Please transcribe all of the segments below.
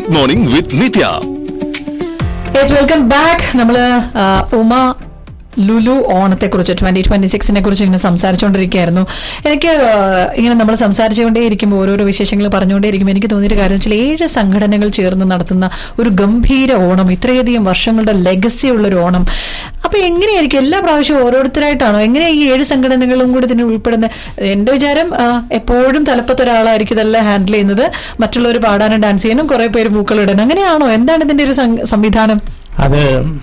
Mid morning with Nithya yes welcome back നമ്മള് ആ, ഉമ ലുലു ഓണത്തെ കുറിച്ച് ട്വന്റി ട്വന്റി സിക്സിനെ കുറിച്ച് ഇങ്ങനെ സംസാരിച്ചുകൊണ്ടിരിക്കുകയായിരുന്നു എനിക്ക് ആ, ഇങ്ങനെ നമ്മൾ സംസാരിച്ചുകൊണ്ടേ ഇരിക്കുമ്പോൾ ഓരോരോ വിശേഷങ്ങൾ പറഞ്ഞുകൊണ്ടേ ഇരിക്കുമ്പോൾ എനിക്ക് തോന്നിയൊരു കാര്യം വെച്ചാൽ ഏഴ് സംഘടനകൾ ചേർന്ന് നടത്തുന്ന ഒരു ഗംഭീര ഓണം ഇത്രയധികം വർഷങ്ങളുടെ ലെഗസി ഉള്ള ഒരു ഓണം അപ്പൊ എങ്ങനെയായിരിക്കും എല്ലാ പ്രാവശ്യവും ഓരോരുത്തരായിട്ടാണോ എങ്ങനെയാ ഈ ഏഴ് സംഘടനകളും കൂടി ഇതിന് ഉൾപ്പെടുന്ന എന്റെ വിചാരം ആ, എപ്പോഴും തലപ്പത്ത് ഒരാളായിരിക്കും ഇതെല്ലാം ഹാൻഡിൽ ചെയ്യുന്നത് മറ്റുള്ളവർ പാടാനും ഡാൻസ് ചെയ്യാനും കുറെ പേര് പൂക്കളിടാനും അങ്ങനെയാണോ എന്താണ് ഇതിന്റെ ഒരു സം- സംവിധാനം അത്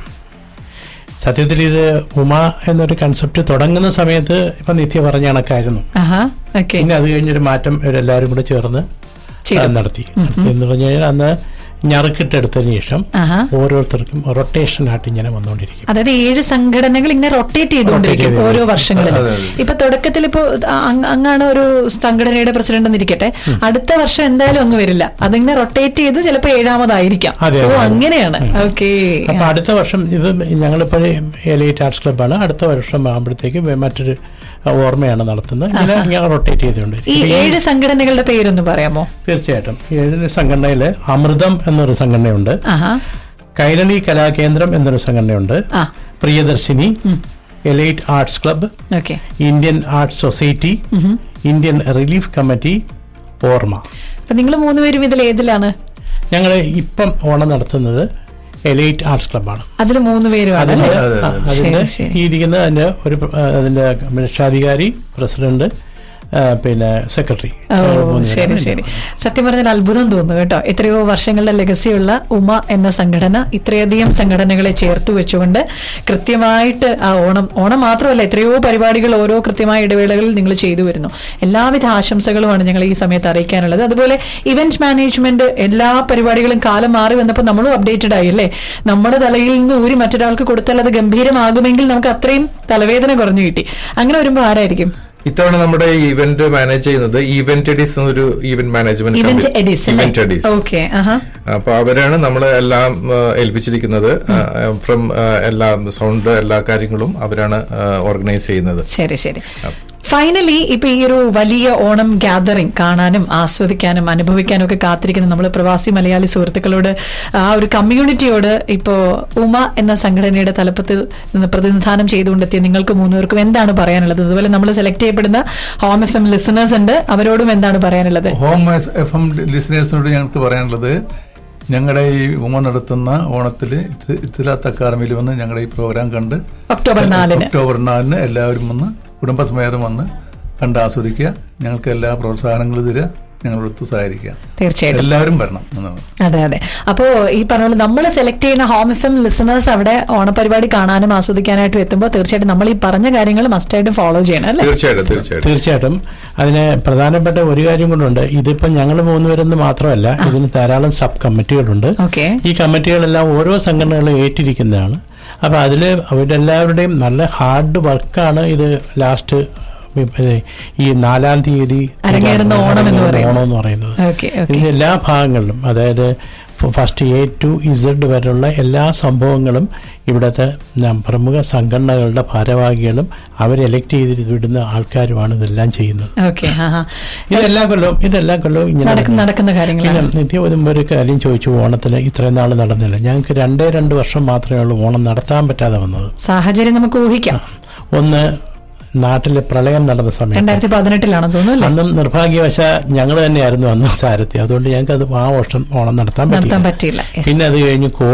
സത്യത്തിൽ ഇത് ഉമ എന്നൊരു കൺസെപ്റ്റ് തുടങ്ങുന്ന സമയത്ത് ഇപ്പൊ നിത്യ പറഞ്ഞ കണക്കായിരുന്നു ആഹാ ഓക്കെ പിന്നെ അത് കഴിഞ്ഞൊരു മാറ്റം ഇവരെല്ലാവരും കൂടെ ചേർന്ന് ചെയ്തു. അത് നടത്തി എന്ന് പറഞ്ഞു കഴിഞ്ഞാൽ അന്ന് ഞറുക്കിട്ടെടുത്തതിന് ശേഷം ആഹാ ഓരോരുത്തർക്കും റൊട്ടേഷൻ ആയിട്ട് ഇങ്ങനെ വന്നുകൊണ്ടിരിക്കും അതായത് ഏഴ് സംഘടനകൾ ഇങ്ങനെ റൊട്ടേറ്റ് ചെയ്തുകൊണ്ടിരിക്കും Rotate ഓരോ ചെയ്തുകൊണ്ടിരിക്കും. വർഷങ്ങളിലും ഇപ്പൊ തുടക്കത്തിൽ ഇപ്പോ അങ് അങ്ങാണ് ഒരു സംഘടനയുടെ പ്രസിഡന്റ് എന്നിരിക്കട്ടെ അടുത്ത വർഷം എന്തായാലും അങ്ങ് വരില്ല അതിങ്ങനെ റൊട്ടേറ്റ് ചെയ്ത് ചിലപ്പോ ഏഴാമതായിരിക്കാം അതെ, ഓ അതെ. അങ്ങനെയാണ് ഓക്കെ അപ്പൊ അടുത്ത വർഷം ഇത് ഞങ്ങളിപ്പോഴേ എലൈറ്റ് ആർട്സ് ക്ലബ്ബാണ് അടുത്ത വർഷം ആകുമ്പോഴത്തേക്ക് മറ്റൊരു ഓർമ്മയാണ് നടത്തുന്നത് ഇങ്ങനെ ഇങ്ങനെ റൊട്ടേറ്റ് ഈ ചെയ്തുകൊണ്ടിരിക്കും ഏഴ് സംഘടനകളുടെ പേരൊന്ന് പറയാമോ തീർച്ചയായിട്ടും ഏഴ് സംഘടനയിൽ അമൃതം എന്നൊരു സംഘടനയുണ്ട് ആഹാ കൈരളി കലാകേന്ദ്രം എന്നൊരു സംഘടനയുണ്ട് ആ Priyadarshini elite arts club okay Indian arts society Indian relief committee ഓർമ്മ അപ്പൊ നിങ്ങൾ മൂന്നുപേരും ഇതിൽ ഏതിലാണ് ഞങ്ങൾ ഇപ്പം ഓണം നടത്തുന്നത് എലൈറ്റ് ആർട്സ് ക്ലബ്ബാണ് അതിൽ മൂന്ന് പേരുമാണ് അതിന്റെ അല്ലേ ആ, അതിന്റെ ശരി, ശരി. ഈ ഇരിക്കുന്ന അതിന്റെ ഒരു പ്ര- ആ, അതിന്റെ രക്ഷാധികാരി പ്രസിഡന്റ് ആ, പിന്നെ സെക്രട്ടറി ഓ ശരി ശരി സത്യം പറഞ്ഞാൽ അത്ഭുതം തോന്നുന്നു കേട്ടോ എത്രയോ വർഷങ്ങളുടെ ലെഗസിയുള്ള ഉമ എന്ന സംഘടന ഇത്രയധികം സംഘടനകളെ ചേർത്ത് വെച്ചുകൊണ്ട് കൃത്യമായിട്ട് ആ ഓണം ഓണം മാത്രമല്ല എത്രയോ പരിപാടികൾ ഓരോ കൃത്യമായ ഇടവേളകളിൽ നിങ്ങൾ ചെയ്തു വരുന്നു എല്ലാവിധ ആശംസകളുമാണ് ഞങ്ങൾ ഈ സമയത്ത് അറിയിക്കാനുള്ളത് അതുപോലെ ഇവന്റ് മാനേജ്മെന്റ് എല്ലാ പരിപാടികളും കാലം മാറി വന്നപ്പോൾ നമ്മളും അപ്ഡേറ്റഡ് ആയി അല്ലേ നമ്മുടെ തലയിൽ നിന്ന് ഊരി മറ്റൊരാൾക്ക് കൊടുത്താൽ അത് ഗംഭീരമാകുമെങ്കിൽ നമുക്ക് അത്രയും തലവേദന കുറഞ്ഞു കിട്ടി അങ്ങനെ വരുമ്പോൾ ആരായിരിക്കും ഇത്തവണ നമ്മുടെ ഇവന്റ് മാനേജ് ചെയ്യുന്നത് ഇവന്റ് എഡീസ് എന്നൊരു event management event Eddies event Eddies okay ആഹാ അപ്പൊ അവരാണ് നമ്മൾ എല്ലാം ആ, ഏൽപ്പിച്ചിരിക്കുന്നത് ഫ്രം എല്ലാ സൗണ്ട് എല്ലാ കാര്യങ്ങളും അവരാണ് ഓർഗനൈസ് ചെയ്യുന്നത് ശരി ശരി ഫൈനലി ഇപ്പൊ ഈ ഒരു വലിയ ഓണം ഗ്യാതറിംഗ് കാണാനും ആസ്വദിക്കാനും അനുഭവിക്കാനും ഒക്കെ കാത്തിരിക്കുന്ന നമ്മൾ പ്രവാസി മലയാളി സുഹൃത്തുക്കളോട് ആ ഒരു കമ്മ്യൂണിറ്റിയോട് ഇപ്പോ ഉമ എന്ന സംഘടനയുടെ തലപ്പത്ത് നിന്ന് പ്രതിനിധാനം ചെയ്തുകൊണ്ടെത്തിയ നിങ്ങൾക്ക് മൂന്നുപേർക്കും എന്താണ് പറയാനുള്ളത് അതുപോലെ നമ്മൾ സെലക്ട് ചെയ്യപ്പെടുന്ന ഹോം എഫ് എം ലിസണേഴ്സ് ഉണ്ട് അവരോടും എന്താണ് പറയാനുള്ളത് ഹോം എഫ് എം ലിസണേഴ്സിനോട് ഞങ്ങൾക്ക് പറയാനുള്ളത് ഞങ്ങളുടെ ഈ ഉമ നടത്തുന്ന ഓണത്തിൽ ഇത്തിലാത്ത അക്കാദമിയിൽ വന്ന് ഞങ്ങളുടെ ഈ പ്രോഗ്രാം കണ്ട് ഒക്ടോബർ നാലിന് ഒക്ടോബർ നാലിന് എല്ലാവരും വന്ന് കുടുംബസമേതം വന്ന് കണ്ട് ആസ്വദിക്കുക ഞങ്ങൾക്ക് എല്ലാ പ്രോത്സാഹനങ്ങളും തരിക ഞങ്ങളടുത്ത് സഹകരിക്കുക തീർച്ചയായിട്ടും എല്ലാവരും വരണം എന്നാണ് അതെ അതെ അപ്പോ ഈ പറഞ്ഞ പോലെ നമ്മൾ സെലക്ട് ചെയ്യുന്ന ഹോം എഫ് എം ലിസണേഴ്സ് അവിടെ ഓണപരിപാടി കാണാനും ആസ്വദിക്കാനായിട്ടും എത്തുമ്പോൾ തീർച്ചയായിട്ടും നമ്മൾ ഈ പറഞ്ഞ കാര്യങ്ങൾ മസ്റ്റായിട്ടും ഫോളോ ചെയ്യണം അല്ലേ തീർച്ചയായിട്ടും തീർച്ചയായിട്ടും തീർച്ചയായിട്ടും അതിന് പ്രധാനപ്പെട്ട ഒരു കാര്യം കൊണ്ടുണ്ട് ഇതിപ്പോ ഞങ്ങൾ മൂന്നുപേരെന്ന് മാത്രമല്ല ഇതിന് ധാരാളം സബ് കമ്മിറ്റികളുണ്ട് ഓക്കെ ഈ കമ്മിറ്റികളെല്ലാം ഓരോ സംഘടനകളും ഏറ്റിരിക്കുന്നതാണ് അപ്പൊ അതില് അവരുടെ എല്ലാവരുടെയും നല്ല ഹാർഡ് വർക്കാണ് ഇത് ലാസ്റ്റ് ഈ നാലാം തീയതി അരങ്ങേറുന്ന ഓണം എന്ന് പറയുന്നത്. ഓണം എന്ന് പറയുന്നത് ഓക്കെ ഓക്കെ ഇതിന്റെ എല്ലാ ഭാഗങ്ങളിലും അതായത് ഫസ്റ്റ് എ ടു ഇസഡ് വരെയുള്ള എല്ലാ സംഭവങ്ങളും ഇവിടുത്തെ ന- പ്രമുഖ സംഘടനകളുടെ ഭാരവാഹികളും അവർ എലക്ട് ചെയ്ത് വിടുന്ന ആൾക്കാരുമാണ് ഇതെല്ലാം ചെയ്യുന്നത് ഓക്കെ ആ ആ. ഇതെല്ലാ കൊല്ലവും ഇതെല്ലാ കൊല്ലവും ഇങ്ങനെ നടക്കുന്ന നടക്കും. നടക്കുന്ന പിന്നെ കാര്യങ്ങളാണ് നിത്യ മുമ്പ് ഒരു കാര്യം ചോദിച്ചു ഓണത്തിന് ഇത്രയും നാൾ നടന്നില്ല ഞങ്ങൾക്ക് രണ്ടേ രണ്ട് വർഷം മാത്രമേ ഉള്ളൂ ഓണം നടത്താൻ പറ്റാതെ വന്നത് സാഹചര്യം നമുക്ക് ഊഹിക്കാം ഒന്ന് നാട്ടിലെ പ്രളയം നടന്ന സമയത്ത് രണ്ടായിരത്തി പതിനെട്ടിലാണെന്ന് തോന്നുന്നു അല്ലേ അന്നും നിർഭാഗ്യവശ ഞങ്ങൾ തന്നെയായിരുന്നു അന്ന് സാരഥി അതുകൊണ്ട് ഞങ്ങൾക്ക് അത് ആ വർഷം ഓണം നടത്താൻ നടത്താൻ പറ്റില്ല പറ്റിയില്ല Yes. പിന്നെ അത് കഴിഞ്ഞ്